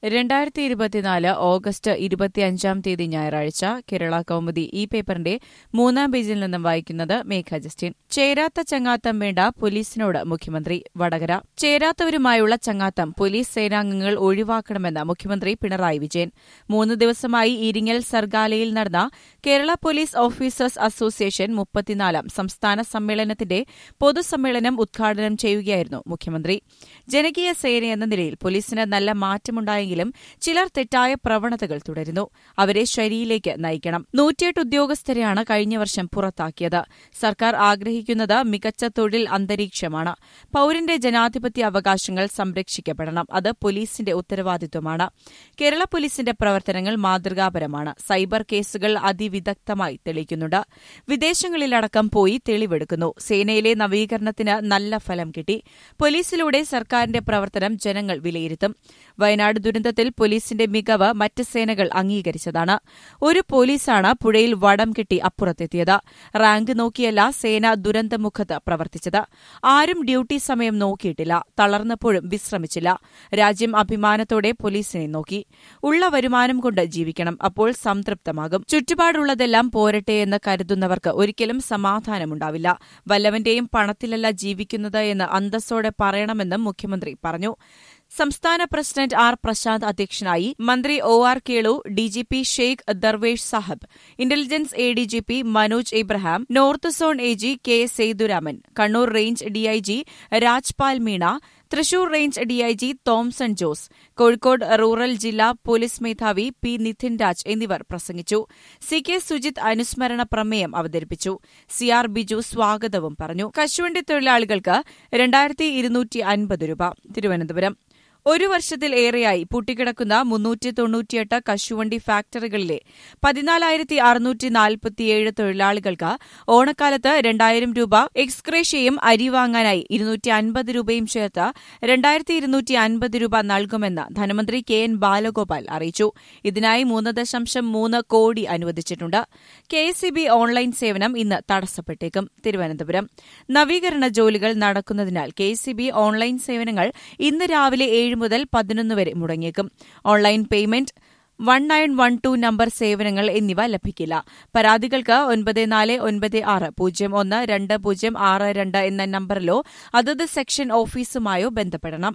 രണ്ടായിരത്തി ഇരുപത്തിനാല് ഓഗസ്റ്റ് ഇരുപത്തിയഞ്ചാം തീയതി ഞായറാഴ്ച കേരള കൗമുദി ഈ പേപ്പറിന്റെ മൂന്നാം പേജിൽ നിന്നും വായിക്കുന്നത് മേഘ ജസ്റ്റിൻ ചേരാത്ത ചങ്ങാത്തം വേണ്ട പോലീസിനോട് മുഖ്യമന്ത്രി വടകര ചേരാത്തവരുമായുള്ള ചങ്ങാത്തം പോലീസ് സേനാംഗങ്ങൾ ഒഴിവാക്കണമെന്ന് മുഖ്യമന്ത്രി പിണറായി വിജയൻ മൂന്ന് ദിവസമായി ഇരിങ്ങൽ സർഗാലയിൽ നടന്ന കേരള പോലീസ് ഓഫീസേഴ്സ് അസോസിയേഷൻ മുപ്പത്തിനാലാം സംസ്ഥാന സമ്മേളനത്തിന്റെ പൊതുസമ്മേളനം ഉദ്ഘാടനം ചെയ്യുകയായിരുന്നു മുഖ്യമന്ത്രി ജനകീയ സേനയെന്ന നിലയിൽ പോലീസിന് നല്ല മാറ്റമുണ്ടായെങ്കിലും ചിലർ തെറ്റായ പ്രവണതകൾ തുടരുന്നു അവരെ ശരിയിലേക്ക് നയിക്കണം നൂറ്റിയെട്ട് ഉദ്യോഗസ്ഥരെയാണ് കഴിഞ്ഞ വർഷം പുറത്താക്കിയത് സർക്കാർ ആഗ്രഹിക്കുന്നത് മികച്ച തൊഴിൽ അന്തരീക്ഷമാണ് പൌരന്റെ ജനാധിപത്യ അവകാശങ്ങൾ സംരക്ഷിക്കപ്പെടണം അത് പോലീസിന്റെ ഉത്തരവാദിത്വമാണ് കേരള പോലീസിന്റെ പ്രവർത്തനങ്ങൾ മാതൃകാപരമാണ് സൈബർ കേസുകൾ അതിവിദഗ്ധമായി തെളിയിക്കുന്നുണ്ട് വിദേശങ്ങളിലടക്കം പോയി തെളിവെടുക്കുന്നു സേനയിലെ നവീകരണത്തിന് നല്ല ഫലം കിട്ടി പോലീസിലൂടെ സർക്കാരിന്റെ പ്രവർത്തനം ജനങ്ങൾ വിലയിരുത്തും വയനാട് ദുരന്തത്തിൽ പോലീസിന്റെ മികവ് മറ്റ് സേനകൾ അംഗീകരിച്ചതാണ് ഒരു പോലീസാണ് പുഴയിൽ വടം കെട്ടി അപ്പുറത്തെത്തിയത് റാങ്ക് നോക്കിയല്ല സേന ദുരന്തമുഖത്ത് പ്രവർത്തിച്ചത് ആരും ഡ്യൂട്ടി സമയം നോക്കിയിട്ടില്ല തളർന്നപ്പോഴും വിശ്രമിച്ചില്ല രാജ്യം അഭിമാനത്തോടെ പോലീസിനെ നോക്കി ഉള്ള വരുമാനം കൊണ്ട് ജീവിക്കണം അപ്പോൾ സംതൃപ്തമാകും ചുറ്റുപാടുള്ളതെല്ലാം പോരട്ടെ എന്ന് കരുതുന്നവർക്ക് ഒരിക്കലും സമാധാനമുണ്ടാവില്ല വല്ലവന്റെയും പണത്തിലല്ല ജീവിക്കുന്നത് എന്ന് അന്തസ്സോടെ പറയണമെന്നും മുഖ്യമന്ത്രി പറഞ്ഞു സംസ്ഥാന പ്രസിഡന്റ് ആർ പ്രശാന്ത് അധ്യക്ഷനായി മന്ത്രി O R Kelu DGP Sheikh Darvesh Sahab intelligence A DGP Manoj Ibrahim north zone A G K Sethuraman Kannur range DIG Rajpal Meena Thrissur range DIG Thomson Jose Kozhikode rural ജില്ലാ പോലീസ് മേധാവി പി നിതിൻ രാജ് എന്നിവർ പ്രസംഗിച്ചു സി കെ സുജിത് അനുസ്മരണ പ്രമേയം അവതരിപ്പിച്ചു സി ആർ ബിജു സ്വാഗതവും പറഞ്ഞു കശുവണ്ടി തൊഴിലാളികൾക്ക് രണ്ടായിരത്തി ഇരുന്നൂറ്റി അൻപത് രൂപ തിരുവനന്തപുരം ഒരു വർഷത്തിൽ ഏറെയായി പൂട്ടിക്കിടക്കുന്ന മുന്നൂറ്റി തൊണ്ണൂറ്റിയെട്ട് കശുവണ്ടി ഫാക്ടറികളിലെ പതിനാലായിരത്തി അറുന്നൂറ്റി നാൽപ്പത്തിയേഴ് തൊഴിലാളികൾക്ക് ഓണക്കാലത്ത് രണ്ടായിരം രൂപ എക്സ്ക്രേഷ്യയും അരി വാങ്ങാനായി ഇരുന്നൂറ്റി അൻപത് രൂപയും ചേർത്ത് രണ്ടായിരത്തി ഇരുന്നൂറ്റി അൻപത് രൂപ നൽകുമെന്ന് ധനമന്ത്രി കെ എൻ ബാലഗോപാൽ അറിയിച്ചു ഇതിനായി മൂന്ന് ദശാംശം മൂന്ന് കോടി അനുവദിച്ചിട്ടുണ്ട് കെ എസ് ബി ഓൺലൈൻ സേവനം ഇന്ന് തടസ്സപ്പെട്ടേക്കും തിരുവനന്തപുരം നവീകരണ ജോലികൾ നടക്കുന്നതിനാൽ കെ എസ് ബി ഓൺലൈൻ സേവനങ്ങൾ ഇന്ന് രാവിലെ ഏഴ് മുതൽ പതിനൊന്ന് വരെ മുടങ്ങിയേക്കും online payment one nine one two number സേവനങ്ങൾ എന്നിവ ലഭിക്കില്ല പരാതികൾക്ക് ഒൻപത് നാല് ഒൻപത് ആറ് പൂജ്യം ഒന്ന് രണ്ട് പൂജ്യം ആറ് രണ്ട് എന്ന നമ്പറിലോ അതത് സെക്ഷൻ ഓഫീസുമായോ ബന്ധപ്പെടണം